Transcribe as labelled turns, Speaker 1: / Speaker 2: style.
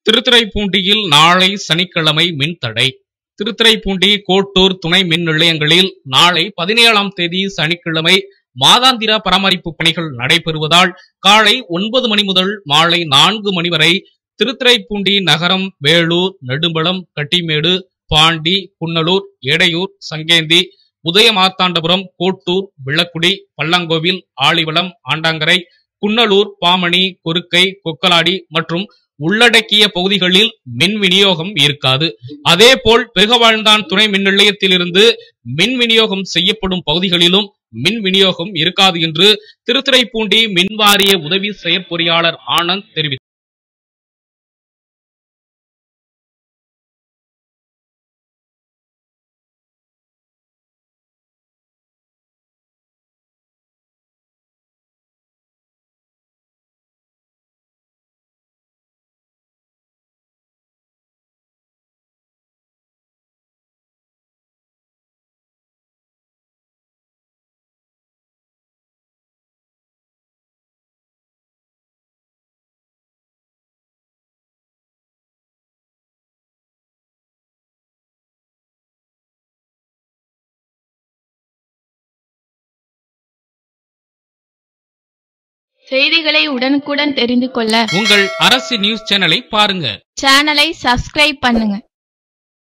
Speaker 1: திருத்துறைப்பூண்டியில் நாளை சனிக்கிழமை மின்தடை திருத்துறைப்பூண்டி கோட்டூர் துணை மின் நிலையங்களில் நாளை பதினேழாம் தேதி சனிக்கிழமை மாதாந்திர பராமரிப்பு பணிகள் நடைபெறுவதால் காலை ஒன்பது மணி முதல் மாலை நான்கு மணி வரை திருத்துறைப்பூண்டி நகரம் வேலூர் நெடும்பலம் கட்டிமேடு பாண்டி புன்னலூர் எடையூர் சங்கேந்தி உதயமார்த்தாண்டபுரம் கோட்டூர் விளக்குடி பல்லங்கோவில் ஆழிவளம் ஆண்டாங்கரை குன்னலூர் பாமணி கொருக்கை கொக்கலாடி மற்றும் உள்ளடக்கிய பகுதிகளில் மின் விநியோகம் இருக்காது அதேபோல் பெருகவாழ்ந்தான் துணை மின் நிலையத்திலிருந்து மின் விநியோகம் செய்யப்படும் பகுதிகளிலும் மின் விநியோகம் இருக்காது என்று திருத்துறைப்பூண்டி மின்வாரிய உதவி செயற்பொறியாளர் ஆனந்த் தெரிவித்தார்
Speaker 2: செய்திகளை உடனுக்குடன் தெரிந்து கொள்ள
Speaker 1: உங்கள் அரசு நியூஸ் சேனலை பாருங்க
Speaker 2: சேனலை சப்ஸ்கிரைப் பண்ணுங்க